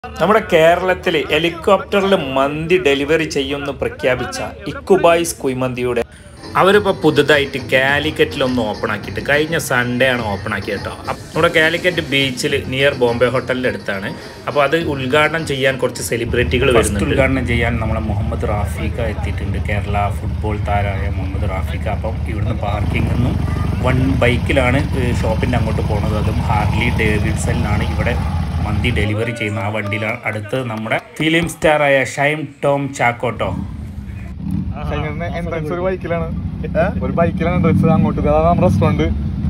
നമ്മുടെ കേരളത്തിൽ ഹെലികോപ്റ്ററിൽ മന്തി ഡെലിവറി ചെയ്യുമെന്ന് പ്രഖ്യാപിച്ച ഇക്കുബായ്സ് കുയ്മന്തിയുടെ അവരിപ്പോൾ പുതുതായിട്ട് കാലിക്കറ്റിലൊന്ന് ഓപ്പൺ ആക്കിയിട്ട് കഴിഞ്ഞ സൺഡേ ആണ് ഓപ്പൺ ആക്കിയത് കേട്ടോ അപ്പ- നമ്മുടെ കാലിക്കറ്റ് ബീച്ചിൽ നിയർ ബോംബെ ഹോട്ടലിൻ്റെ അടുത്താണ് അപ്പോൾ അത് ഉദ്ഘാടനം ചെയ്യാൻ കുറച്ച് സെലിബ്രിറ്റികൾ വരുന്നുണ്ട് ഉദ്ഘാടനം ചെയ്യാൻ നമ്മളെ മുഹമ്മദ് റാഫിക്ക എത്തിയിട്ടുണ്ട് കേരള ഫുട്ബോൾ താരമായ മുഹമ്മദ് റാഫിക്ക അപ്പം ഇവിടുന്ന് പാർക്കിംഗിൽ നിന്നും വൺ ബൈക്കിലാണ് ഷോപ്പിൻ്റെ അങ്ങോട്ട് പോകുന്നത് അതും ഹാർലി ഡേവിഡ്സണിലാണ് ഇവിടെ മന്തി ഡെലിവറി ചെയ്യുന്ന ആ വണ്ടിയിലാണ് അടുത്ത് നമ്മുടെ ഫിലിം സ്റ്റാർ ആയ ഷൈം ടോം ചാക്കോട്ടോ എൻട്രൻസ് ഒരു ബൈക്കിലാണ് ഒരു ബൈക്കിലാണ് എൻട്രൻസ് അങ്ങോട്ട് ഇത് അതാണ് നമ്മുടെ റെസ്റ്റോറന്റ്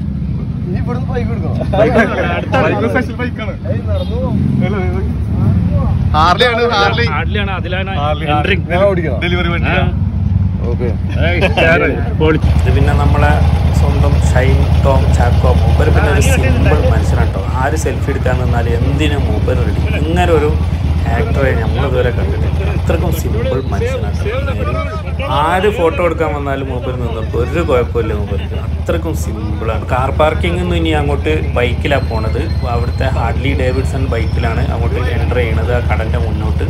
ബൈക്ക് സ്പെഷ്യൽ ബൈക്കാണ് ഹാർലിയാണ് ഹാർലി ഹാർലിയാണ് അതിലാണ് ഹാർലി ഡെലിവറി വണ്ടി ഓക്കെ ഇത് പിന്നെ നമ്മളെ സ്വന്തം ഷൈൻ ടോം ചാക്കോ മൂപ്പർ പിന്നെ ഒരു സിമ്പിൾ മനുഷ്യനാട്ടോ ആര് സെൽഫി എടുക്കാൻ നിന്നാൽ എന്തിനും മൂപ്പർ റെഡി ഇങ്ങനെ ഒരു ആക്ടറെ നമ്മൾ ഇതുവരെ കണ്ടിട്ടില്ല അത്രക്കും സിമ്പിൾ മനുഷ്യനാട്ടോ ആര് ഫോട്ടോ എടുക്കാൻ വന്നാലും മൂപ്പർ നിന്നപ്പോൾ ഒരു കുഴപ്പമില്ല മൂപ്പർക്ക് അത്രക്കും സിമ്പിളാണ് കാർ പാർക്കിംഗ് നിന്ന് ഇനി അങ്ങോട്ട് ബൈക്കിലാണ് പോണത് അവിടുത്തെ ഹാർഡ്ലി ഡേവിഡ്സൺ ബൈക്കിലാണ് അങ്ങോട്ട് എൻ്റർ ചെയ്യണത് ആ കടൻ്റെ മുന്നോട്ട്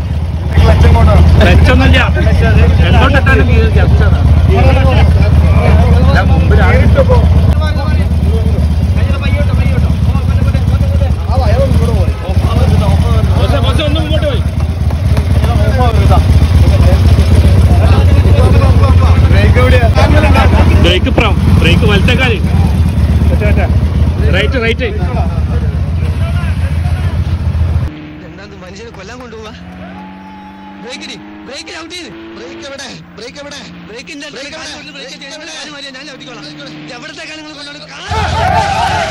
ബ്രേക്ക് ഫ്രം ബ്രേക്ക് വലത്തേക്കാല് റൈറ്റ് റൈറ്റ് എന്താ മനുഷ്യനെ കൊല്ലാൻ കൊണ്ടുപോവാ ബ്രേക്കിന് ബ്രേക്കിന് ഔട്ട് ചെയ്ത് ബ്രേക്ക് എവിടെ ബ്രേക്ക് എവിടെ ബ്രേക്കിന്റെ ഞാൻ ഔട്ടിക്കോളാം എവിടത്തേക്കാണ് നിങ്ങൾ കൊണ്ടുപോകണം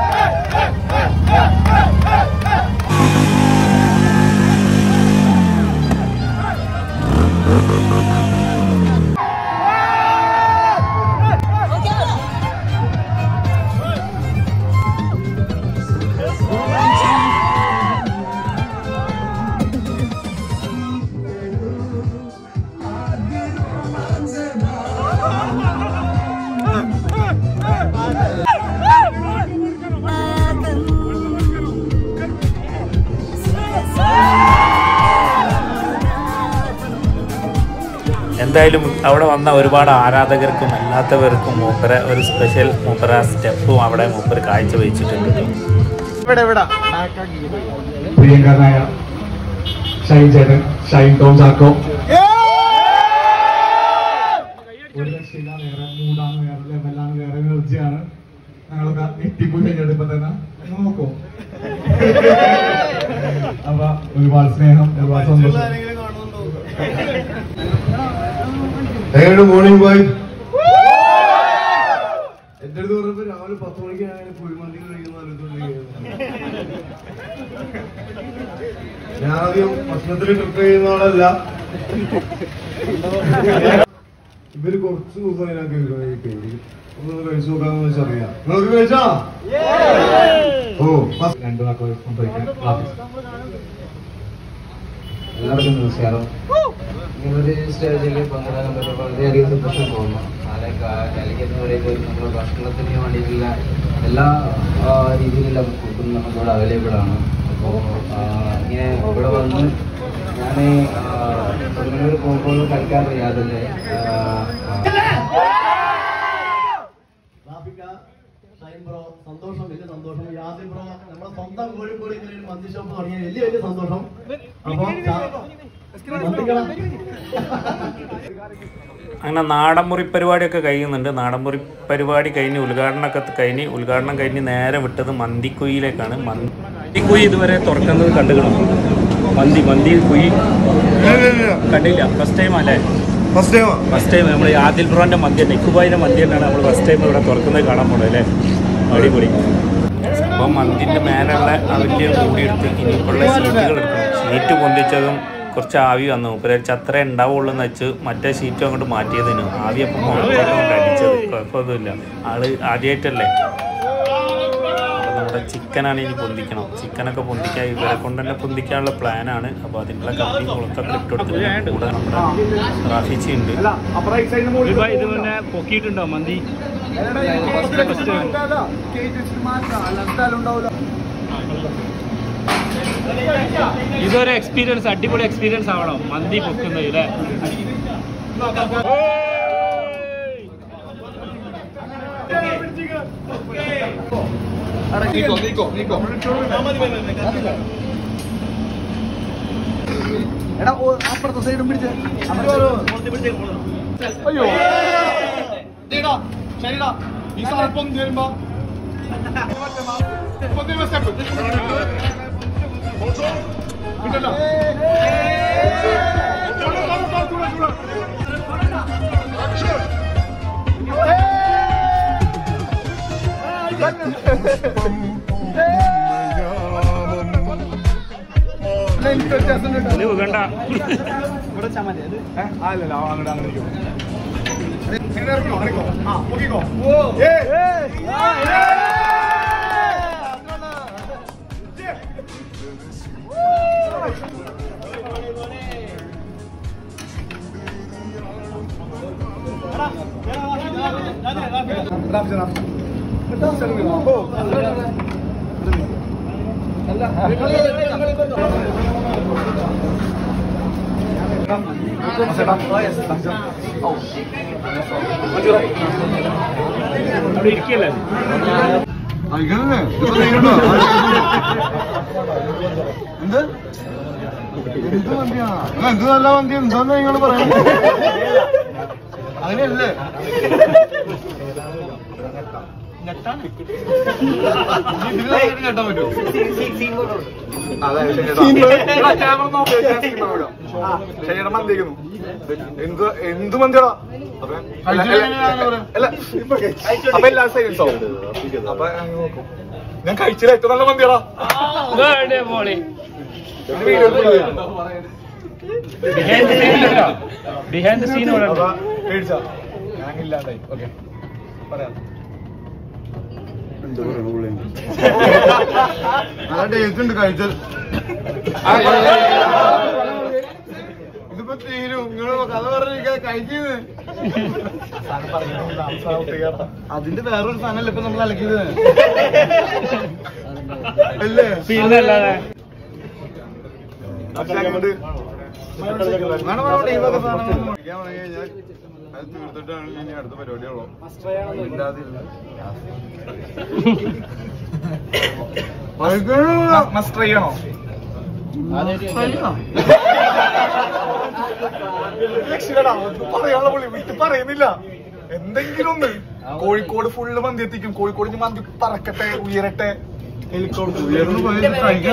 എന്തായാലും അവിടെ വന്ന ഒരുപാട് ആരാധകർക്കും അല്ലാത്തവർക്കും മൂപ്പര ഒരു സ്പെഷ്യൽ മൂപ്പര സ്റ്റെപ്പും അവിടെ മൂപ്പര് കാഴ്ചവെച്ചിട്ടുണ്ട് കേട്ടോ. ഇവിടെ ഇവിടെ പ്രിയങ്കരനായ ഷൈൻ ചേട്ടൻ ഷൈൻ ടോം ചാക്കോ ഒരു രക്ഷയില്ല വേറെ മൂടാണ് വേറെ ലെവലാണ് വേറെ എനർജിയാണ് ഞങ്ങളൊക്കെ ഞെട്ടിപ്പോയി കഴിഞ്ഞിട്ട് ഇപ്പൊ തന്നെ നിങ്ങൾ നോക്കോ അപ്പൊ ഒരുപാട് സ്നേഹം ഒരുപാട് സന്തോഷം എങ്ങനെയുണ്ട് മോർണിംഗ് ബോയ് എന്റെ അടുത്ത് പറഞ്ഞപ്പോ രാവിലെ പത്ത് മണിക്ക് ഞാൻ കുഴിമന്തി കഴിക്കുന്ന ഞാൻ ആദ്യം ഭക്ഷണത്തിൽ ട്രിപ്പ് ചെയ്യുന്ന ആളല്ല ഇവര് കുറച്ച് ദിവസം അതിനൊക്കെ പേര് ഒന്ന് കഴിച്ചു നോക്കാന്ന് വെച്ചറിയാം നിങ്ങൾക്ക് കഴിച്ചാ ഓ ഫസ്റ്റ് രണ്ടു വാക്കുകൾ സംസാരിക്കാൻ പ്രാർത്ഥിച്ചു എല്ലാവർക്കും നമസ്കാരം ഇങ്ങനൊരു സ്റ്റേജിൽ പങ്കെടുക്കാൻ പറ്റുമ്പോൾ വളരെയധികം സന്തോഷം തോന്നുന്നു നാളെ കാലിക്കറ്റ് എന്ന് പറയുമ്പോൾ നമ്മൾ ഭക്ഷണത്തിന് വേണ്ടിയിട്ടുള്ള എല്ലാ ആ, രീതിയിലുള്ള ഫുഡും നമുക്കിവിടെ അവൈലബിൾ ആണ് അപ്പോൾ ഇങ്ങനെ ഇവിടെ വന്ന് ഞാൻ കൊടുങ്ങല്ലൂർ പോകുമ്പോൾ കഴിക്കാറിയാതില്ലേ റാഫിക്ക, ഷൈൻ ബ്രോ സന്തോഷം വലിയ സന്തോഷം യാസിൻ ബ്രോ നമ്മുടെ സ്വന്തം കോഴിക്കോട് ഇങ്ങനെ ഒരു മന്തി ഷോപ്പ് തുടങ്ങിയ വലിയ വലിയ സന്തോഷം അപ്പൊ മന്തിക്കട അങ്ങനെ നാടൻമുറി പരിപാടിയൊക്കെ കഴിയുന്നുണ്ട് നാടൻമുറി പരിപാടി കഴിഞ്ഞ് ഉദ്ഘാടനമൊക്കെ കഴിഞ്ഞ് ഉദ്ഘാടനം കഴിഞ്ഞ് നേരെ വിട്ടത് മന്തിക്കുയിലേക്കാണ് മന്തിക്കുയി ഇതുവരെ തുറക്കുന്നത് കണ്ടുകണം മന്തി മന്തി കുയി കണ്ടില്ല ഫസ്റ്റ് ടൈം അല്ലേ ഫസ്റ്റ് ടൈമാ ഫസ്റ്റ് ടൈം നമ്മൾ ആദിൽ ബ്രോന്റെ മന്തി നെക്കുബായിന്റെ മന്തി തന്നെയാണ് നമ്മൾ ഫസ്റ്റ് ടൈം ഇവിടെ തുറക്കുന്നത് കാണാൻ പോണത് അല്ലേ അടിപൊളി അപ്പോൾ മന്തിൻ്റെ മേലുള്ള ആ വലിയ മൂടി എടുത്ത് ഇനിയിപ്പോഴുള്ള സീറ്റുകൾ എടുക്കണം ഷീറ്റ് പൊന്തിച്ചതും കുറച്ച് ആവി വന്നു ഉപരിച്ച് അത്ര ഉണ്ടാവുള്ളൂ എന്ന് വെച്ച് മറ്റേ ഷീറ്റും അങ്ങോട്ട് മാറ്റിയതിനു ആവി അപ്പം മുഖത്തോട്ട് കൊണ്ട് അടിച്ചത് കുഴപ്പമൊന്നുമില്ല ആള് ആദ്യമായിട്ടല്ലേ അപ്പോൾ നമ്മുടെ ചിക്കനാണ് ഇനി പൊന്തിക്കണം ചിക്കനൊക്കെ പൊന്തിക്കാൻ ഇവരെ കൊണ്ട് തന്നെ പൊന്തിക്കാനുള്ള പ്ലാനാണ് അപ്പോൾ അതിനുള്ള കമ്പി കുളത്തൊക്കെ ഇട്ട് കൊടുത്തിട്ട് കൂടെ നമ്മുടെ റാഫിച്ചി ഉണ്ട് അപ്പൊ റൈറ്റ് സൈഡിന് മുകളിൽ ഇത് പിന്നെ പൊക്കിയിട്ടുണ്ടോ മന്തി കേറ്റ് വെച്ചിട്ട് മാറ്റാം അല്ല എന്തായാലും ഉണ്ടാവില്ല ഇതൊരു എക്സ്പീരിയൻസ് അടിപൊളി എക്സ്പീരിയൻസ് ആവണം മന്തി പൊക്കുന്നത് അല്ലേ എടാ ഓ, അപ്പുറത്തെ സൈഡും പിടിച്ച് അയ്യോ ശരിടാ ശരിടാ ഈ സാധനം പൊന്തി വരുമ്പോ പൊന്തി വരുമ്പോ സ്റ്റെപ്പ് കിട്ടല്ലോ ഇത് വേണ്ട അല്ലല്ല അങ്ങോട്ട് അങ്ങനെ ഇരിക്കും ഇങ്ങനെ ഇറങ്ങിക്കോ ഇറങ്ങിക്കോ ആ പൊക്കിക്കോ അവിടെ ഇരിക്കല്ലേ എന്ത് എന്ത് വണ്ടിയാ എന്ത് നല്ല വണ്ടി എന്താന്ന് നിങ്ങൾ പറയുന്നത് അങ്ങനെയല്ലേ ഞെട്ടാൻ പറ്റുമോ ശരിയുടെ മന്തിക്കുന്നു എന്ത് എന്ത് മന്തിയാടാ അല്ല അപ്പൊ എല്ലാ സൈലൻസോ അപ്പൊ അങ്ങ് നോക്കും ഞാൻ കഴിച്ചില്ല ഏറ്റവും നല്ല മന്തിയാടാ മോളി ബിഹൈൻഡ് സീൻ ബിഹൈൻഡ് സീൻ ഇവിടെ ഉണ്ട്. അപ്പൊ പേടിച്ചാ ഞാൻ ഇല്ലാണ്ടായി ഓക്കെ പറയാം നല്ല ടേസ്റ്റ് ഉണ്ട് കഴിച്ചത് ഇതിപ്പോ തീരും നിങ്ങൾ കഥ പറഞ്ഞിരിക്കാ കഴിക്കുന്നത് അതിന്റെ വേറൊരു സാധനമല്ല ഇപ്പൊ നമ്മൾ അലക്കിയത് അല്ലേ പിന്നല്ലാതെ പക്ഷെ അങ്ങോട്ട് വേണം വേണം ഈ വക സാധനങ്ങൾ കഴിക്കാൻ തുടങ്ങി കഴിഞ്ഞാൽ അത് തീർത്തിട്ടാണ് ഇനി അടുത്ത പരിപാടിയുള്ളൂ മസ്റ്റ് ട്രൈ ചെയ്യണോ രക്ഷിക്കടാ, ഒന്നും പറയാനുള്ള പുള്ളി വിട്ട് പറയുന്നില്ല എന്തെങ്കിലും ഒന്ന് കോഴിക്കോട് ഫുള്ള് മന്തി എത്തിക്കും കോഴിക്കോട് ഇനി മന്തി പറക്കട്ടെ ഉയരട്ടെ ഹെലികോപ്റ്റർ ഉയർന്നു പോയത് കഴിക്കാൻ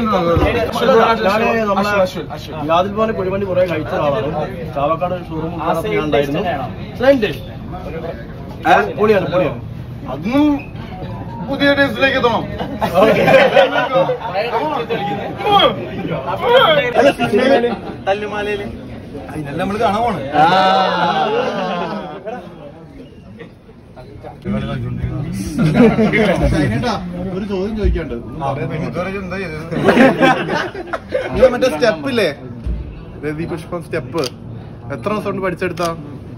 യാതിൽ പോലെ കുഴിമന്തി കുറെ കഴിച്ച ആളാണ് ചാവക്കാട് ഷോറൂം ഞാൻ ഉണ്ടായിരുന്നു സെയിം ടേസ്റ്റ് പൊളിയാണ് പൊളിയാണ് അതൊന്നും പുതിയ ടേസ്റ്റിലേക്ക് എത്തണം തല്ലുമാലയില് അതിനെല്ലാം നമ്മൾ കാണാൻ പോണ് ഒരു ചോദ്യം ചോദിക്കാണ്ട് എന്താ ചെയ്തത് നിങ്ങൾ മറ്റേ സ്റ്റെപ്പ് ഇല്ലേ രതി പുഷ്പം സ്റ്റെപ്പ് എത്ര ദിവസം കൊണ്ട് പഠിച്ചെടുത്താ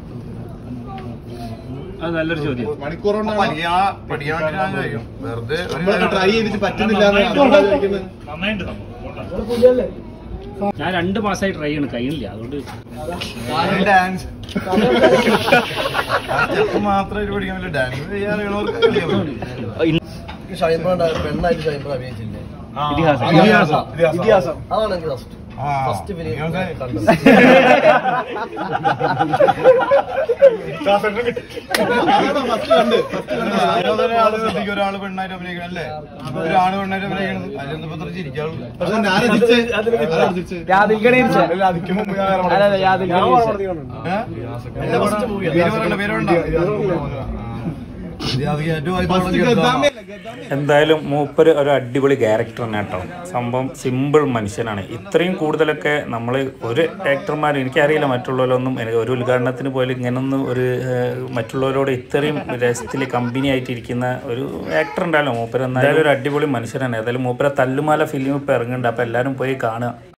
അത് നല്ലൊരു ചോദ്യം മണിക്കൂർ പഠിക്കാൻ പഠിക്കാൻ വേണ്ടി ഞാൻ ചോദിക്കും വെറുതെ ട്രൈ ചെയ്തിട്ട് പറ്റുന്നില്ല നന്നായിട്ട് ഞാൻ രണ്ട് മാസമായി ട്രൈ ചെയ്യണം കഴിയില്ല അതുകൊണ്ട് ഡാൻസ് മാത്രമേ ഇത് പഠിക്കാൻ പറ്റില്ല ഡാൻസ് ചെയ്യാൻ അറിയണവർക്ക് ഷൈൻബ്രാൻ പെണ്ണായിട്ട് ഷൈൻബ്രാൻ അഭിനയിച്ചില്ലേ ഇതിഹാസം ഇതിഹാസം. ഇതിഹാസം അതാണ് എനിക്ക് ഫസ്റ്റ് ആ. ഫസ്റ്റ് ഫിലിം ഇങ്ങനത്തെ- കണ്ടത് ഒരാള് ശ്രദ്ധിക്കും ഒരാള് പെണ്ണായിട്ട് അഭിനയിക്കണം അല്ലേ ഒരാണ് പെണ്ണായിട്ട് അഭിനയിക്കണത് അതിലെന്താ ഇത്ര ചിരിക്കാറുള്ളൂ പക്ഷെ ഞാൻ അല്ല, അതിക്ക് മുമ്പ് ഞാൻ വേറെ പടം. ഏ? എന്റെ first movie ആണ്. പേര് പറയണ്ട, പേര് പറയണ്ട. ഇത് അത് ഏറ്റവും ആദ്യം തുടങ്ങിയ എന്തായാലും മൂപ്പര് ഒരു അടിപൊളി ക്യാരക്ടർ തന്നെ കേട്ടോ സംഭവം സിമ്പിൾ മനുഷ്യനാണ് ഇത്രയും കൂടുതലൊക്കെ നമ്മൾ ഒരു ആക്ടർമാർ എനിക്കറിയില്ല മറ്റുള്ളവരൊന്നും എനിക്ക് ഒരു ഉദ്ഘാടനത്തിന് പോലും ഇങ്ങനൊന്നും ഒരു ഏഹ്, മറ്റുള്ളവരോട് ഇത്രയും രസത്തിൽ കമ്പനി ആയിട്ടിരിക്കുന്ന ഒരു ആക്ടർ ഉണ്ടല്ലോ മൂപ്പര് എന്തായാലും ഒരു അടിപൊളി മനുഷ്യനാണ് ഏതായാലും മൂപ്പര തല്ലുമാല ഫിലിം ഇപ്പം ഇറങ്ങുന്നുണ്ട് അപ്പോൾ എല്ലാവരും പോയി കാണുക